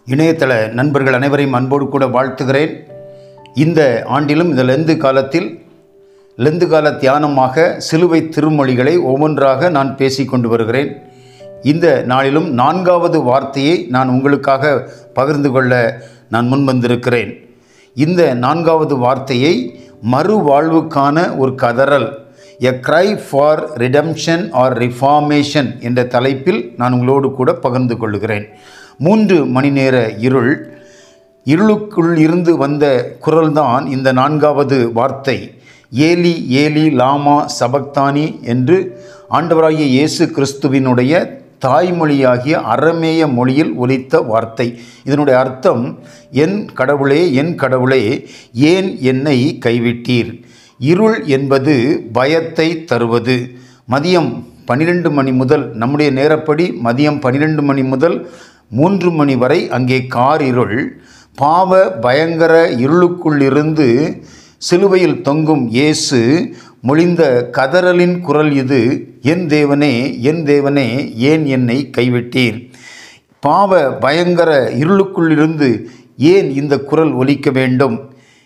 இணையதள நண்பர்கள் அனைவரையும் அன்போடு கூட வாழ்த்துகிறேன் இந்த ஆண்டிலும் இந்த லெந்து காலத்தில் லெந்து கால தியானமாக சிலுவை திருமொழிகளை ஒவ்வொன்றாக நான் பேசி கொண்டு வருகிறேன் இந்த நாளிலும் நான்காவது வார்த்தையை நான் உங்களுக்காக பகிர்ந்து கொள்ள நான் முன்வந்திருக்கிறேன் இந்த நான்காவது வார்த்தையை மறுவாழ்வுக்கான ஒரு கதறல் a cry for redemption or reformation என்ற தலைப்பில் நான் உங்களோடு கூட பகிர்ந்து கொள்கிறேன் மூன்று மணி நேர இருள் இருளுக்குள் இருந்து வந்த குரல்தான் இந்த நான்காவது வார்த்தை ஏலி ஏலி லாமா சபக்தானி என்று ஆண்டவராகிய இயேசு கிறிஸ்துவினுடைய தாய்மொழியாகிய அரமேய மொழியில் ஒலித்த வார்த்தை இதனுடைய அர்த்தம் என் கடவுளே என் கடவுளே ஏன் என்னை கைவிட்டீர் இருள் என்பது பயத்தை தருவது மதியம் பன்னிரெண்டு மணி முதல் நம்முடைய நேரப்படி மதியம் பன்னிரெண்டு மணி முதல் மூன்று மணி வரை அங்கே கார் இருள் பாவ பயங்கர இருளுக்குள்ளிருந்து சிலுவையில் தொங்கும் இயேசு மொழிந்த கதறலின் குரல் இது என் தேவனே என் தேவனே ஏன் என்னை கைவிட்டீர் பாவ பயங்கர இருளுக்குள்ளிருந்து ஏன் இந்த குரல் ஒலிக்க வேண்டும்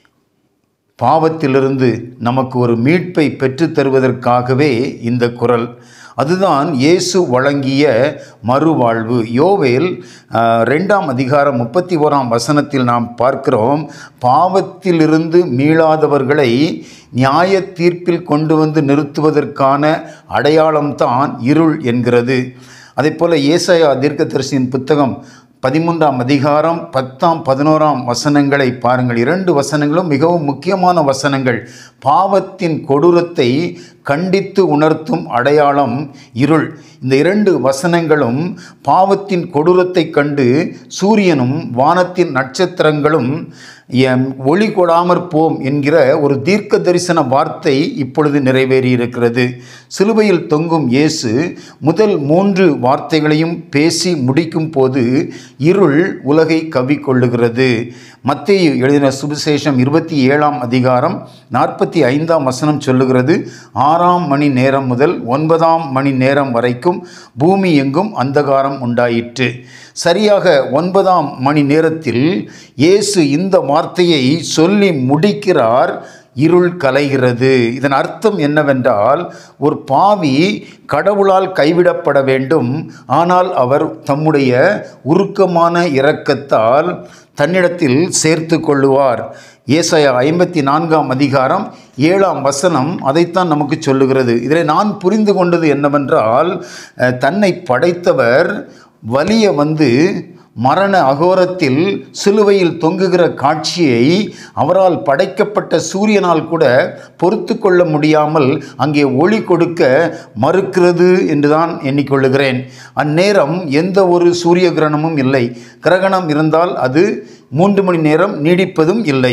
பாவத்திலிருந்து நமக்கு ஒரு மீட்பை பெற்றுத் தருவதற்காகவே இந்த குரல் அதுதான் இயேசு வழங்கிய மறுவாழ்வு யோவேல் ஆஹ், ரெண்டாம் அதிகாரம் முப்பத்தி ஓராம் வசனத்தில் நாம் பார்க்கிறோம் பாவத்திலிருந்து மீளாதவர்களை நியாய தீர்ப்பில் கொண்டு வந்து நிறுத்துவதற்கான அடையாளம்தான் இருள் என்கிறது அதேபோல ஏசாயா தீர்க்கதரிசியின் புத்தகம் பதிமூன்றாம் அதிகாரம் பத்தாம் பதினோராம் வசனங்களை பாருங்கள் இரண்டு வசனங்களும் மிகவும் முக்கியமான வசனங்கள் பாவத்தின் கொடூரத்தை கண்டித்து உணர்த்தும் அடையாளம் இருள் இந்த இரண்டு வசனங்களும் பாவத்தின் கொடூரத்தை கண்டு சூரியனும் வானத்தின் நட்சத்திரங்களும் எம் ஒளி கொடாமற் போம் என்கிற ஒரு தீர்க்க தரிசன வார்த்தை இப்பொழுது நிறைவேறியிருக்கிறது சிலுவையில் தொங்கும் இயேசு முதல் மூன்று வார்த்தைகளையும் பேசி முடிக்கும் போது இருள் உலகை கவிக்கொள்ளுகிறது மத்தேயு எழுதின சுவிசேஷம் இருபத்தி ஏழாம் அதிகாரம் நாற்பத்தி ஐந்தாம் வசனம் சொல்லுகிறது ஆறாம் மணி நேரம் முதல் ஒன்பதாம் மணி நேரம் வரைக்கும் பூமி எங்கும் அந்தகாரம் உண்டாயிற்று சரியாக ஒன்பதாம் மணி நேரத்தில் இயேசு இந்த வார்த்தையை சொல்லி முடிக்கிறார் இருள் கலைகிறது இதன் அர்த்தம் என்னவென்றால் ஒரு பாவி கடவுளால் கைவிடப்பட வேண்டும் ஆனால் அவர் தம்முடைய உருக்கமான இரக்கத்தால் தன்னிடத்தில் சேர்த்து கொள்ளுவார் ஏசாயா ஐம்பத்தி நான்காம் அதிகாரம் ஏழாம் வசனம் அதைத்தான் நமக்கு சொல்லுகிறது இதில் நான் புரிந்து கொண்டது என்னவென்றால் அஹ், தன்னை படைத்தவர் வலிய வந்து மரண அகோரத்தில் சிலுவையில் தொங்குகிற காட்சியை அவரால் படைக்கப்பட்ட சூரியனால் கூட பொறுத்து கொள்ள முடியாமல் அங்கே ஒளி கொடுக்க மறுக்கிறது என்றுதான் எண்ணிக்கொள்ளுகிறேன் அந்நேரம் எந்த ஒரு சூரிய கிரகணமும் இல்லை கிரகணம் இருந்தால் அது மூன்று மணி நேரம் நீடிப்பதும் இல்லை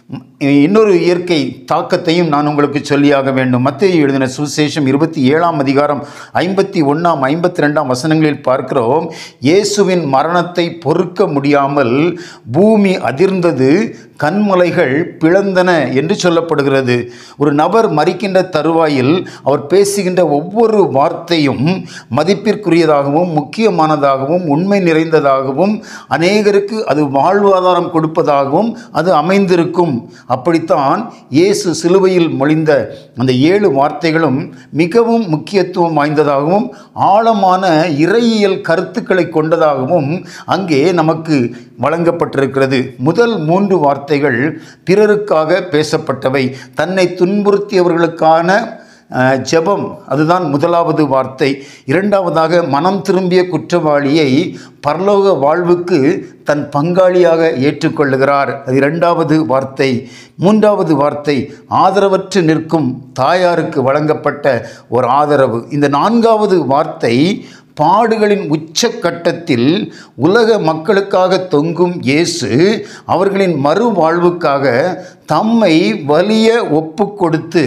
இன்னொரு இயற்கை தாக்கத்தையும் நான் உங்களுக்கு சொல்லியாக வேண்டும் மத்திய எழுதின சுவிசேஷம் இருபத்தி ஏழாம் அதிகாரம் ஐம்பத்தி ஒன்றாம் ஐம்பத்தி ரெண்டாம் வசனங்களில் பார்க்கிறோம் இயேசுவின் மரணத்தை பொறுக்க முடியாமல் பூமி அதிர்ந்தது கண்மலைகள் பிளந்தன என்று சொல்லப்படுகிறது ஒரு நபர் மறிக்கின்ற தருவாயில் அவர் பேசுகின்ற ஒவ்வொரு வார்த்தையும் மதிப்பிற்குரியதாகவும் முக்கியமானதாகவும் உண்மை நிறைந்ததாகவும் அநேகருக்கு அது வாழ்வாதாரம் கொடுப்பதாகவும் அது அமைந்திருக்கும் அப்படித்தான் இயேசு சிலுவையில் மொழிந்த அந்த ஏழு வார்த்தைகளும் மிகவும் முக்கியத்துவம் வாய்ந்ததாகவும் ஆழமான இறையியல் கருத்துக்களை கொண்டதாகவும் அங்கே நமக்கு வழங்கப்பட்டிருக்கிறது முதல் மூன்று வார்த்தைகள் பிறருக்காக பேசப்பட்டவை தன்னை துன்புறுத்தியவர்களுக்கான அஹ், ஜெபம் அதுதான் முதலாவது வார்த்தை இரண்டாவதாக மனம் திரும்பிய குற்றவாளியை பரலோக வாழ்வுக்கு தன் பங்காளியாக ஏற்றுக்கொள்ளுகிறார் அது இரண்டாவது வார்த்தை மூன்றாவது வார்த்தை ஆதரவற்று நிற்கும் தாயாருக்கு வழங்கப்பட்ட ஒரு ஆதரவு இந்த நான்காவது வார்த்தை பாடுகளின் உச்சக்கட்டத்தில் உலக மக்களுக்காக தொங்கும் இயேசு அவர்களின் மறுவாழ்வுக்காக தம்மை வலிய ஒப்பு கொடுத்து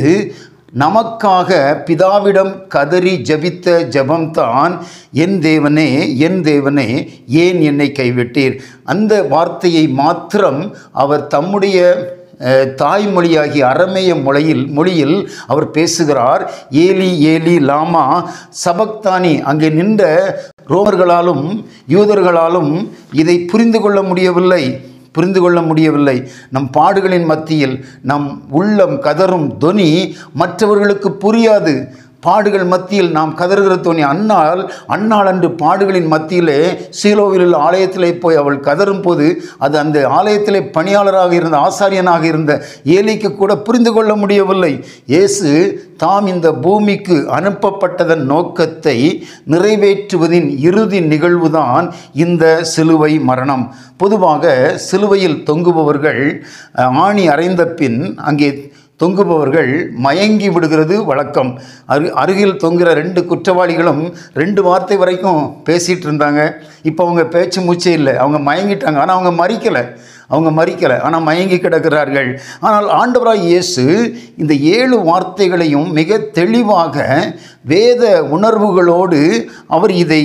நமக்காக பிதாவிடம் கதறி ஜபித்த ஜெபம்தான் என் தேவனே என் தேவனே ஏன் என்னை கைவிட்டீர் அந்த வார்த்தையை மாத்திரம் அவர் தம்முடைய அஹ், தாய்மொழியாகிய அரமேய மொழியில் மொழியில் அவர் பேசுகிறார் ஏலி ஏலி லாமா சபக்தானி அங்கே நின்ற ரோமர்களாலும் யூதர்களாலும் இதை புரிந்து கொள்ள முடியவில்லை புரிந்து கொள்ள முடியவில்லை நம் பாடுகளின் மத்தியில் நம் உள்ளம் கதறும் தொனி மற்றவர்களுக்கு புரியாது பாடுகள் மத்தியில் நாம் கதறுகிற தோணி அன்னாள் அன்னாள் அன்று பாடுகளின் மத்தியிலே சீலோவில் உள்ள ஆலயத்திலே போய் அவள் கதறும் போது அது அந்த ஆலயத்திலே பணியாளராக இருந்த ஆசாரியனாக இருந்த ஏலிக்கு கூட புரிந்து கொள்ள முடியவில்லை இயேசு தாம் இந்த பூமிக்கு அனுப்பப்பட்டதன் நோக்கத்தை நிறைவேற்றுவதின் இறுதி நிகழ்வுதான் இந்த சிலுவை மரணம் பொதுவாக சிலுவையில் தொங்குபவர்கள் அஹ், ஆணி அறைந்த பின் அங்கே தொங்குபவர்கள் மயங்கி விடுகிறது வழக்கம் அரு அருகில் தொங்குகிற ரெண்டு குற்றவாளிகளும் ரெண்டு வார்த்தை வரைக்கும் பேசிகிட்டு இருந்தாங்க இப்போ அவங்க பேச்சு மூச்சே இல்லை அவங்க மயங்கிட்டாங்க ஆனால் அவங்க மறிக்கலை அவங்க மறிக்கலை ஆனால் மயங்கி கிடக்கிறார்கள் ஆனால் ஆண்டவராய் இயேசு இந்த ஏழு வார்த்தைகளையும் மிக தெளிவாக வேத உணர்வுகளோடு அவர் இதை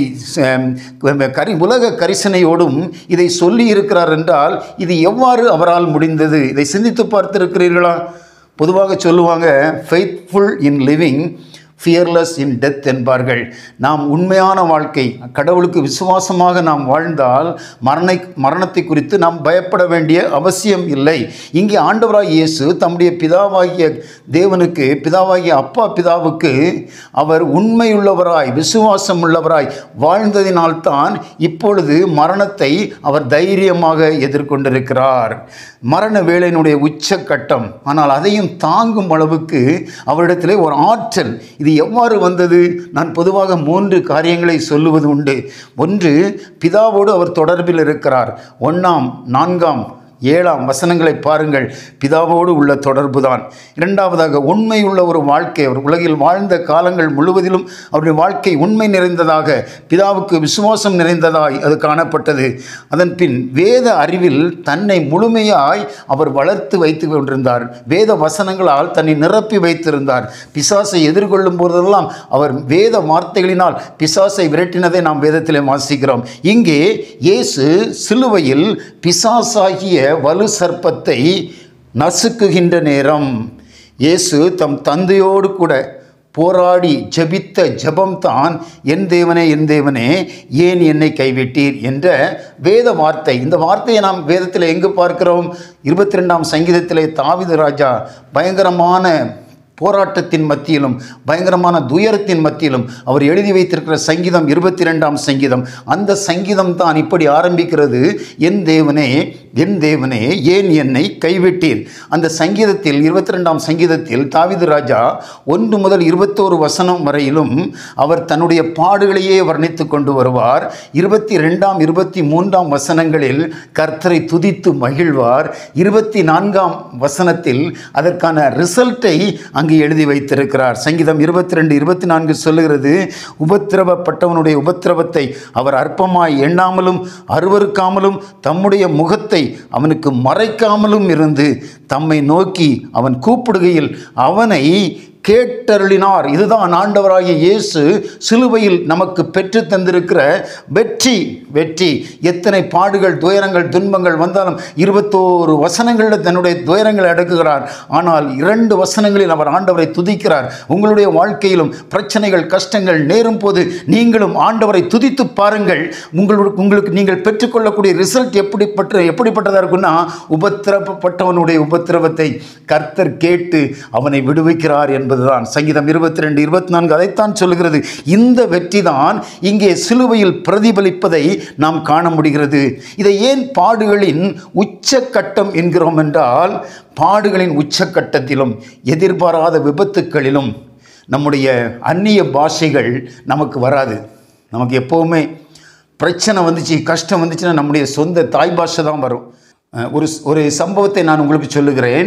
ச- கரி உலக கரிசனையோடும் இதை சொல்லி இருக்கிறார் என்றால் இது எவ்வாறு அவரால் முடிந்தது இதை சிந்தித்து பார்த்திருக்கிறீர்களா பொதுவாக சொல்லுவாங்க faithful in living fearless in death என்பார்கள் நாம் உண்மையான வாழ்க்கை கடவுளுக்கு விசுவாசமாக நாம் வாழ்ந்தால் மரணை மரணத்தை குறித்து நாம் பயப்பட வேண்டிய அவசியம் இல்லை இங்கே ஆண்டவராய் இயேசு தம்முடைய பிதாவாகிய தேவனுக்கு பிதாவாகிய அப்பா பிதாவுக்கு அவர் உண்மையுள்ளவராய் விசுவாசம் உள்ளவராய் வாழ்ந்ததினால்தான் இப்பொழுது மரணத்தை அவர் தைரியமாக எதிர்கொண்டிருக்கிறார் மரண வேலையினுடைய உச்சக்கட்டம் ஆனால் அதையும் தாங்கும் அளவுக்கு அவரிடத்திலே ஒரு ஆற்றல் இது எவ்வாறு வந்தது நான் பொதுவாக மூன்று காரியங்களை சொல்லுவது உண்டு ஒன்று பிதாவோடு அவர் தொடர்பில் இருக்கிறார் ஒன்றாம் நான்காம் ஏழாம் வசனங்களை பாருங்கள் பிதாவோடு உள்ள தொடர்பு தான் இரண்டாவதாக உண்மையுள்ள ஒரு வாழ்க்கை அவர் உலகில் வாழ்ந்த காலங்கள் முழுவதிலும் அவருடைய வாழ்க்கை உண்மை நிறைந்ததாக பிதாவுக்கு விசுவாசம் நிறைந்ததாய் அது காணப்பட்டது அதன் பின் வேத அறிவில் தன்னை முழுமையாய் அவர் வளர்த்து வைத்து கொண்டிருந்தார் வேத வசனங்களால் தன்னை நிரப்பி வைத்திருந்தார் பிசாசை எதிர்கொள்ளும் போதெல்லாம் அவர் வேத வார்த்தைகளினால் பிசாசை விரட்டினதை நாம் வேதத்திலே வாசிக்கிறோம் இங்கே இயேசு சிலுவையில் பிசாசாகிய வலு சர்ப்பத்தை நசுக்குகின்ற நேரம் இயேசு தம் தந்தையோடு கூட போராடி ஜெபித்த ஜெபம்தான் என் தேவனே என் தேவனே ஏன் என்னை கைவிட்டீர் என்ற வேத வார்த்தை இந்த வார்த்தையை நாம் வேதத்தில் எங்கு பார்க்கிறோம் இருபத்தி ரெண்டாம் சங்கீதத்திலே தாவிது ராஜா பயங்கரமான போராட்டத்தின் மத்தியிலும் பயங்கரமான துயரத்தின் மத்தியிலும் அவர் எழுதி வைத்திருக்கிற சங்கீதம் இருபத்தி ரெண்டாம் சங்கீதம் அந்த சங்கீதம் தான் இப்படி ஆரம்பிக்கிறது என் தேவனே என் தேவனே ஏன் என்னை கைவிட்டீர் அந்த சங்கீதத்தில் இருபத்தி ரெண்டாம் சங்கீதத்தில் தாவிது ராஜா ஒன்று முதல் இருபத்தோரு வசனம் வரையிலும் அவர் தன்னுடைய பாடுகளையே வர்ணித்து கொண்டு வருவார் இருபத்தி ரெண்டாம் இருபத்தி மூன்றாம் வசனங்களில் கர்த்தரை துதித்து மகிழ்வார் இருபத்தி நான்காம் வசனத்தில் அதற்கான ரிசல்ட்டை அங்கு எழுதி வைத்திருக்கிறார் சங்கீதம் இருபத்தி ரெண்டு இருபத்தி நான்கு சொல்லுகிறது உபத்திரவப்பட்டவனுடைய உபத்திரவத்தை அவர் அற்பமாய் எண்ணாமலும் அருவருக்காமலும் தம்முடைய முகத்தை அவனுக்கு மறைக்காமலும் இருந்து தம்மை நோக்கி அவன் கூப்பிடுகையில் அவனை கேட்டருளினார் இதுதான் ஆண்டவராகிய இயேசு சிலுவையில் நமக்கு பெற்று தந்திருக்கிற வெற்றி வெற்றி எத்தனை பாடுகள் துயரங்கள் துன்பங்கள் வந்தாலும் இருபத்தோரு வசனங்களில் தன்னுடைய துயரங்களை அடக்குகிறார் ஆனால் இரண்டு வசனங்களில் அவர் ஆண்டவரை துதிக்கிறார் உங்களுடைய வாழ்க்கையிலும் பிரச்சனைகள் கஷ்டங்கள் நேரும் போது நீங்களும் ஆண்டவரை துதித்து பாருங்கள் உங்களுக்கு உங்களுக்கு நீங்கள் பெற்றுக்கொள்ளக்கூடிய ரிசல்ட் எப்படிப்பட்ட எப்படிப்பட்டதாக இருக்குன்னா உபத்திரப்பட்டவனுடைய உபத்திரவத்தை கர்த்தர் கேட்டு அவனை விடுவிக்கிறார் என்பதுதான் சங்கீதம் இருபத்தி ரெண்டு இருபத்தி நான்கு அதைத்தான் சொல்லுகிறது இந்த வெற்றி தான் இங்கே சிலுவையில் பிரதிபலிப்பதை நாம் காண முடிகிறது இதை ஏன் பாடுகளின் உச்சக்கட்டம் என்கிறோம் என்றால் பாடுகளின் உச்சக்கட்டத்திலும் எதிர்பாராத விபத்துக்களிலும் நம்முடைய அந்நிய பாஷைகள் நமக்கு வராது நமக்கு எப்போவுமே பிரச்சனை வந்துச்சு கஷ்டம் வந்துச்சுன்னா நம்முடைய சொந்த தாய் பாஷை தான் வரும் அஹ் ஒரு ஒரு சம்பவத்தை நான் உங்களுக்கு சொல்லுகிறேன்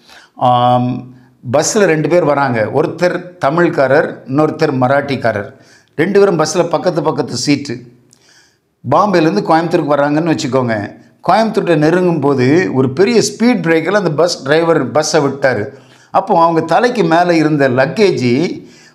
பஸ்ஸில் ரெண்டு பேர் வராங்க ஒருத்தர் தமிழ்காரர் இன்னொருத்தர் மராட்டிக்காரர் ரெண்டு பேரும் பஸ்ஸில் பக்கத்து பக்கத்து சீட்டு பாம்பேலேருந்து கோயம்புத்தூருக்கு வராங்கன்னு வச்சுக்கோங்க கோயம்புத்தூர்கிட்ட நெருங்கும் போது ஒரு பெரிய ஸ்பீட் பிரேக்கில் அந்த பஸ் டிரைவர் பஸ்ஸை விட்டார் அப்போ அவங்க தலைக்கு மேலே இருந்த லக்கேஜி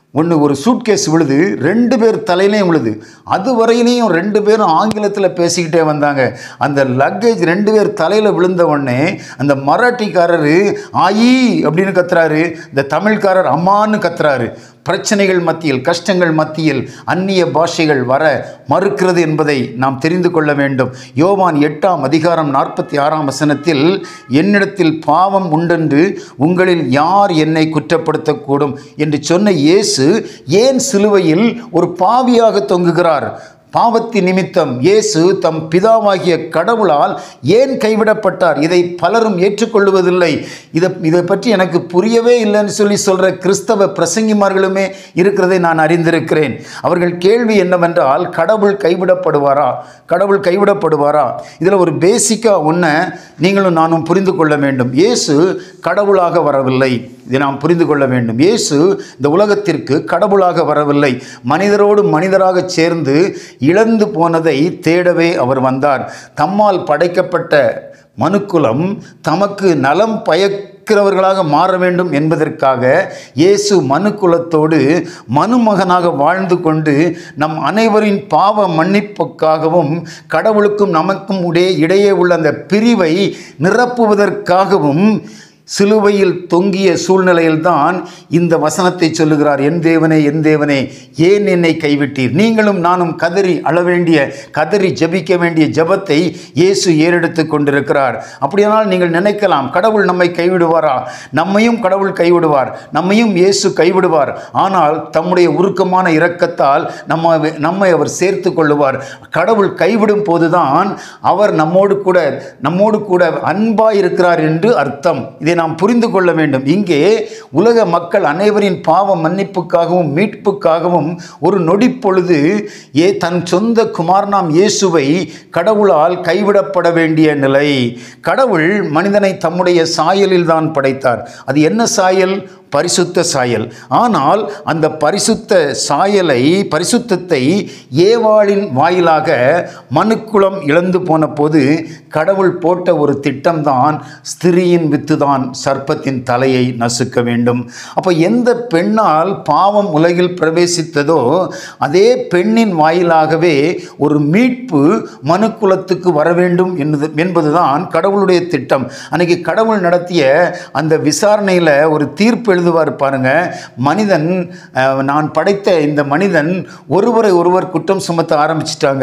ஒன்று ஒரு சூட்கேஸ் விழுது ரெண்டு பேர் தலையிலையும் விழுது அது வரையிலையும் ரெண்டு பேரும் ஆங்கிலத்தில் பேசிக்கிட்டே வந்தாங்க அந்த லக்கேஜ் ரெண்டு பேர் தலையில் விழுந்த உடனே அந்த மராட்டிக்காரரு ஆயி அப்படின்னு கத்துறாரு இந்த தமிழ்காரர் அம்மான்னு கத்துறாரு பிரச்சனைகள் மத்தியில் கஷ்டங்கள் மத்தியில் அந்நிய பாஷைகள் வர மறுக்கிறது என்பதை நாம் தெரிந்து கொள்ள வேண்டும் யோவான் எட்டாம் அதிகாரம் நாற்பத்தி ஆறாம் வசனத்தில் என்னிடத்தில் பாவம் உண்டென்று உங்களில் யார் என்னை குற்றப்படுத்தக்கூடும் என்று சொன்ன இயேசு ஏன் சிலுவையில் ஒரு பாவியாக தொங்குகிறார் பாவத்தின் நிமித்தம் இயேசு தம் பிதாவாகிய கடவுளால் ஏன் கைவிடப்பட்டார் இதை பலரும் ஏற்றுக்கொள்வதில்லை இதை இதை பற்றி எனக்கு புரியவே இல்லைன்னு சொல்லி சொல்கிற கிறிஸ்தவ பிரசங்கிமார்களுமே இருக்கிறதை நான் அறிந்திருக்கிறேன் அவர்கள் கேள்வி என்னவென்றால் கடவுள் கைவிடப்படுவாரா கடவுள் கைவிடப்படுவாரா இதில் ஒரு பேசிக்காக ஒன்றை நீங்களும் நானும் புரிந்து கொள்ள வேண்டும் இயேசு கடவுளாக வரவில்லை இதை நாம் புரிந்து கொள்ள வேண்டும் இயேசு இந்த உலகத்திற்கு கடவுளாக வரவில்லை மனிதரோடு மனிதராக சேர்ந்து இழந்து போனதை தேடவே அவர் வந்தார் தம்மால் படைக்கப்பட்ட மனுக்குலம் தமக்கு நலம் பயக்கிறவர்களாக மாற வேண்டும் என்பதற்காக இயேசு மனுக்குலத்தோடு மனுமகனாக வாழ்ந்து கொண்டு நம் அனைவரின் பாவ மன்னிப்புக்காகவும் கடவுளுக்கும் நமக்கும் உடைய இடையே உள்ள அந்த பிரிவை நிரப்புவதற்காகவும் சிலுவையில் தொங்கிய சூழ்நிலையில்தான் இந்த வசனத்தை சொல்லுகிறார் என் தேவனே என் தேவனே ஏன் என்னை கைவிட்டீர் நீங்களும் நானும் கதறி அழ வேண்டிய கதறி ஜபிக்க வேண்டிய ஜபத்தை இயேசு ஏறெடுத்து கொண்டிருக்கிறார் அப்படியானால் நீங்கள் நினைக்கலாம் கடவுள் நம்மை கைவிடுவாரா நம்மையும் கடவுள் கைவிடுவார் நம்மையும் இயேசு கைவிடுவார் ஆனால் தம்முடைய உருக்கமான இரக்கத்தால் நம்ம நம்மை அவர் சேர்த்து கொள்ளுவார் கடவுள் கைவிடும் போதுதான் அவர் நம்மோடு கூட நம்மோடு கூட அன்பாய் இருக்கிறார் என்று அர்த்தம் இதை நாம் புரிந்து கொள்ள வேண்டும் இங்கே உலக மக்கள் அனைவரின் பாவ மன்னிப்புக்காகவும் மீட்புக்காகவும் ஒரு நொடி பொழுது ஏ தன் சொந்த குமாரனாம் இயேசுவை கடவுளால் கைவிடப்பட வேண்டிய நிலை கடவுள் மனிதனை தம்முடைய சாயலில் தான் படைத்தார் அது என்ன சாயல் பரிசுத்த சாயல் ஆனால் அந்த பரிசுத்த சாயலை பரிசுத்தத்தை ஏவாளின் வாயிலாக மனுக்குளம் இழந்து போன போது கடவுள் போட்ட ஒரு திட்டம்தான் ஸ்திரியின் வித்துதான் சர்ப்பத்தின் தலையை நசுக்க வேண்டும் அப்போ எந்த பெண்ணால் பாவம் உலகில் பிரவேசித்ததோ அதே பெண்ணின் வாயிலாகவே ஒரு மீட்பு மனுக்குலத்துக்கு வர வேண்டும் என்பது என்பதுதான் கடவுளுடைய திட்டம் அன்னைக்கு கடவுள் நடத்திய அந்த விசாரணையில் ஒரு தீர்ப்பு எழுதுவார் பாருங்க மனிதன் அஹ், நான் படைத்த இந்த மனிதன் ஒருவரை ஒருவர் குற்றம் சுமத்த ஆரம்பிச்சிட்டாங்க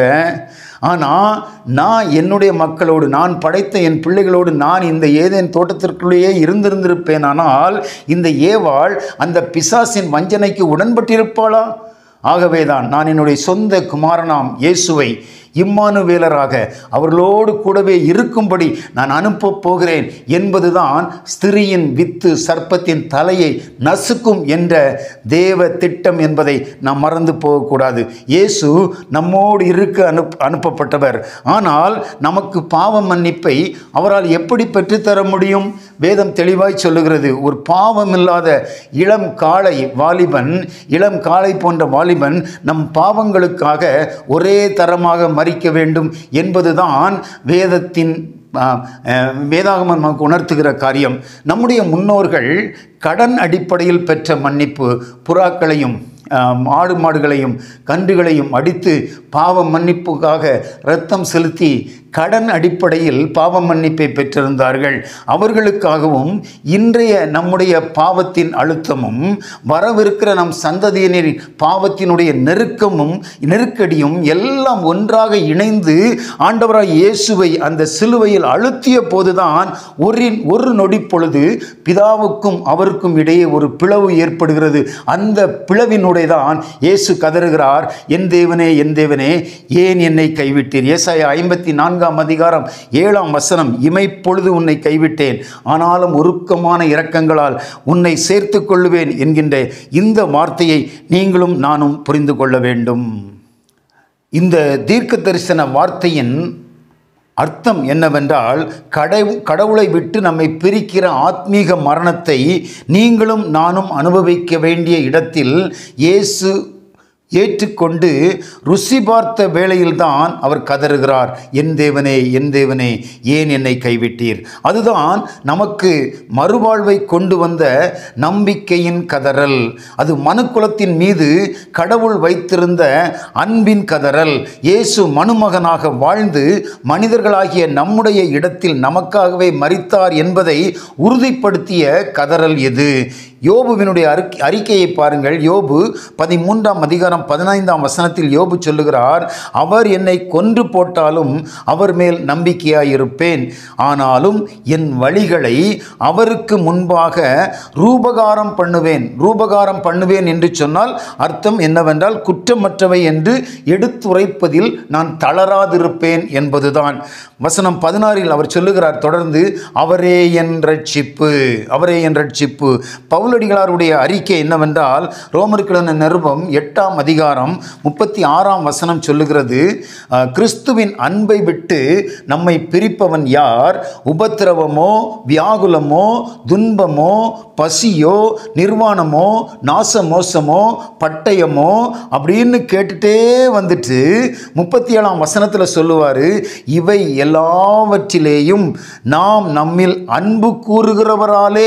ஆனால் நான் என்னுடைய மக்களோடு நான் படைத்த என் பிள்ளைகளோடு நான் இந்த ஏதேன் தோட்டத்திற்குள்ளேயே இருந்திருந்திருப்பேன் ஆனால் இந்த ஏவாள் அந்த பிசாசின் வஞ்சனைக்கு உடன்பட்டிருப்பாளா ஆகவேதான் நான் என்னுடைய சொந்த குமாரனாம் இயேசுவை இம்மானுவேலராக அவர்களோடு கூடவே இருக்கும்படி நான் அனுப்பப் போகிறேன் என்பதுதான் ஸ்திரியின் வித்து சர்ப்பத்தின் தலையை நசுக்கும் என்ற தேவ திட்டம் என்பதை நாம் மறந்து போகக்கூடாது இயேசு நம்மோடு இருக்க அனுப் அனுப்பப்பட்டவர் ஆனால் நமக்கு பாவ மன்னிப்பை அவரால் எப்படி பெற்றுத்தர முடியும் வேதம் தெளிவாய் சொல்லுகிறது ஒரு பாவமில்லாத இளம் காளை வாலிபன் இளம் காளை போன்ற வாலிபன் நம் பாவங்களுக்காக ஒரே தரமாக மறிக்க வேண்டும் என்பதுதான் வேதத்தின் ஆ, அஹ், வேதாகமம் நமக்கு உணர்த்துகிற காரியம் நம்முடைய முன்னோர்கள் கடன் அடிப்படையில் பெற்ற மன்னிப்பு புறாக்களையும் ஆம், ஆடு மாடுகளையும் கன்றுகளையும் அடித்து பாவ மன்னிப்புக்காக இரத்தம் செலுத்தி கடன் அடிப்படையில் பாவ மன்னிப்பை பெற்றிருந்தார்கள் அவர்களுக்காகவும் இன்றைய நம்முடைய பாவத்தின் அழுத்தமும் வரவிருக்கிற நம் சந்ததியினரின் பாவத்தினுடைய நெருக்கமும் நெருக்கடியும் எல்லாம் ஒன்றாக இணைந்து ஆண்டவராய் இயேசுவை அந்த சிலுவையில் அழுத்திய போதுதான் ஒரு ஒரு நொடி பொழுது பிதாவுக்கும் அவருக்கும் இடையே ஒரு பிளவு ஏற்படுகிறது அந்த பிளவினுடைய தான் இயேசு கதறுகிறார் என் தேவனே என் தேவனே ஏன் என்னை கைவிட்டீர் ஏசாயா ஐம்பத்தி நான்காம் அதிகாரம் ஏழாம் வசனம் இமைப்பொழுது உன்னை கைவிட்டேன் ஆனாலும் உருக்கமான இரக்கங்களால் உன்னை சேர்த்து கொள்ளுவேன் என்கின்ற இந்த வார்த்தையை நீங்களும் நானும் புரிந்து கொள்ள வேண்டும் இந்த தீர்க்க தரிசன வார்த்தையின் அர்த்தம் என்னவென்றால் கடவு கடவுளை விட்டு நம்மை பிரிக்கிற ஆத்மீக மரணத்தை நீங்களும் நானும் அனுபவிக்க வேண்டிய இடத்தில் இயேசு ஏற்றுக்கொண்டு ருசி பார்த்த வேளையில்தான் அவர் கதறுகிறார் என் தேவனே என் தேவனே ஏன் என்னை கைவிட்டீர் அதுதான் நமக்கு மறுவாழ்வை கொண்டு வந்த நம்பிக்கையின் கதறல் அது மனுக்குலத்தின் மீது கடவுள் வைத்திருந்த அன்பின் கதறல் இயேசு மனுமகனாக வாழ்ந்து மனிதர்களாகிய நம்முடைய இடத்தில் நமக்காகவே மரித்தார் என்பதை உறுதிப்படுத்திய கதறல் எது யோபுவினுடைய அறிக்கை அறிக்கையை பாருங்கள் யோபு பதிமூன்றாம் அதிகாரம் பதினைந்தாம் வசனத்தில் யோபு சொல்லுகிறார் அவர் என்னை கொன்று போட்டாலும் அவர் மேல் நம்பிக்கையாயிருப்பேன் ஆனாலும் என் வழிகளை அவருக்கு முன்பாக ரூபகாரம் பண்ணுவேன் ரூபகாரம் பண்ணுவேன் என்று சொன்னால் அர்த்தம் என்னவென்றால் குற்றமற்றவை என்று எடுத்துரைப்பதில் நான் தளராதிருப்பேன் என்பதுதான் வசனம் பதினாறில் அவர் சொல்லுகிறார் தொடர்ந்து அவரே என் ரட்சிப்பு அவரே என் ரட்சிப்பு பவுலடிகளாருடைய அறிக்கை என்னவென்றால் ரோமர்கிழன நிருபம் எட்டாம் அதிகாரம் முப்பத்தி ஆறாம் வசனம் சொல்லுகிறது அஹ், கிறிஸ்துவின் அன்பை விட்டு நம்மை பிரிப்பவன் யார் உபத்திரவமோ வியாகுலமோ துன்பமோ பசியோ நிர்வாணமோ நாசமோசமோ பட்டயமோ அப்படின்னு கேட்டுட்டே வந்துட்டு முப்பத்தி ஏழாம் வசனத்தில் சொல்லுவார் இவை எல்லாவற்றிலேயும் நாம் நம்மில் அன்பு கூறுகிறவராலே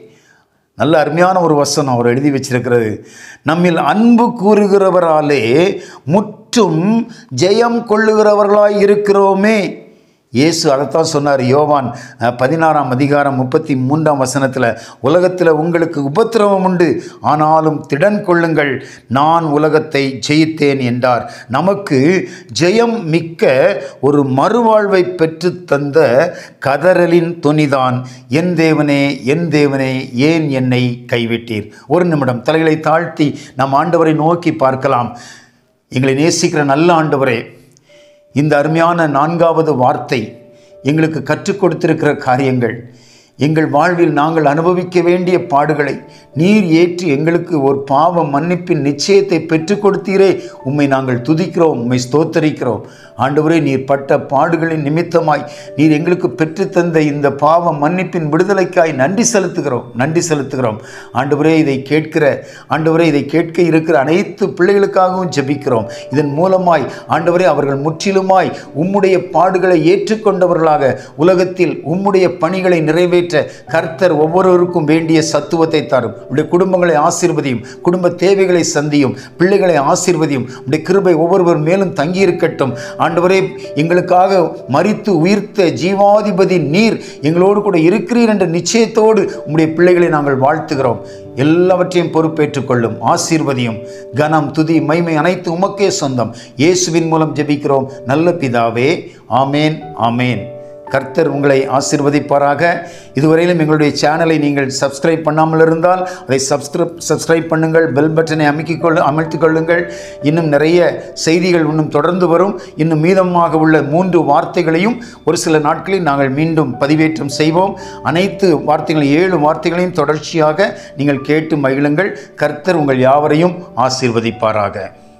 நல்ல அருமையான ஒரு வசனம் அவர் எழுதி வச்சிருக்கிறது நம்மில் அன்பு கூறுகிறவராலே முற்றும் ஜெயம் கொள்ளுகிறவர்களாய் இருக்கிறோமே இயேசு அதைத்தான் சொன்னார் யோவான் அஹ், பதினாறாம் அதிகாரம் முப்பத்தி மூன்றாம் வசனத்தில் உலகத்தில் உங்களுக்கு உபத்திரவம் உண்டு ஆனாலும் திடன் கொள்ளுங்கள் நான் உலகத்தை ஜெயித்தேன் என்றார் நமக்கு ஜெயம் மிக்க ஒரு மறுவாழ்வை பெற்று தந்த கதறலின் துணிதான் என் தேவனே என் தேவனே ஏன் என்னை கைவிட்டீர் ஒரு நிமிடம் தலைகளை தாழ்த்தி நம் ஆண்டவரை நோக்கி பார்க்கலாம் எங்களை நேசிக்கிற நல்ல ஆண்டவரே இந்த அருமையான நான்காவது வார்த்தை எங்களுக்கு கற்றுக் கொடுத்திருக்கிற காரியங்கள் எங்கள் வாழ்வில் நாங்கள் அனுபவிக்க வேண்டிய பாடுகளை நீர் ஏற்றி எங்களுக்கு ஒரு பாவ மன்னிப்பின் நிச்சயத்தை பெற்றுக் கொடுத்தீரே உம்மை நாங்கள் துதிக்கிறோம் உம்மை ஸ்தோத்தரிக்கிறோம் ஆண்டவரே நீர் பட்ட பாடுகளின் நிமித்தமாய் நீர் எங்களுக்கு பெற்றுத்தந்த இந்த பாவ மன்னிப்பின் விடுதலைக்காய் நன்றி செலுத்துகிறோம் நன்றி செலுத்துகிறோம் ஆண்டவரே இதை கேட்கிற ஆண்டவரே இதை கேட்க இருக்கிற அனைத்து பிள்ளைகளுக்காகவும் ஜெபிக்கிறோம் இதன் மூலமாய் ஆண்டவரே அவர்கள் முற்றிலுமாய் உம்முடைய பாடுகளை ஏற்றுக்கொண்டவர்களாக உலகத்தில் உம்முடைய பணிகளை நிறைவேற்ற கர்த்தர் ஒவ்வொருவருக்கும் வேண்டிய சத்துவத்தை தரும் உடைய குடும்பங்களை ஆசீர்வதியும் குடும்ப தேவைகளை சந்தியும் பிள்ளைகளை ஆசீர்வதியும் உடைய கிருபை ஒவ்வொருவர் மேலும் தங்கியிருக்கட்டும் ஆண்டவரே எங்களுக்காக மரித்து உயிர்த்த ஜீவாதிபதி நீர் எங்களோடு கூட இருக்கிறீர் என்ற நிச்சயத்தோடு உம்முடைய பிள்ளைகளை நாங்கள் வாழ்த்துகிறோம் எல்லாவற்றையும் பொறுப்பேற்றுக் கொள்ளும் ஆசீர்வதியும் கனம் துதி மைமை அனைத்து உமக்கே சொந்தம் இயேசுவின் மூலம் ஜெபிக்கிறோம் நல்ல பிதாவே ஆமேன் ஆமேன் கர்த்தர் உங்களை ஆசீர்வதிப்பாராக இதுவரையிலும் எங்களுடைய சேனலை நீங்கள் சப்ஸ்கிரைப் பண்ணாமல் இருந்தால் அதை சப்ஸ்கிரைப் சப்ஸ்கிரைப் பண்ணுங்கள் பெல் பட்டனை அமைக்கிக் கொள்ள அமர்த்திக் கொள்ளுங்கள் இன்னும் நிறைய செய்திகள் இன்னும் தொடர்ந்து வரும் இன்னும் மீதமாக உள்ள மூன்று வார்த்தைகளையும் ஒரு சில நாட்களில் நாங்கள் மீண்டும் பதிவேற்றம் செய்வோம் அனைத்து வார்த்தைகளையும் ஏழு வார்த்தைகளையும் தொடர்ச்சியாக நீங்கள் கேட்டு மகிழுங்கள் கர்த்தர் உங்கள் யாவரையும் ஆசீர்வதிப்பாராக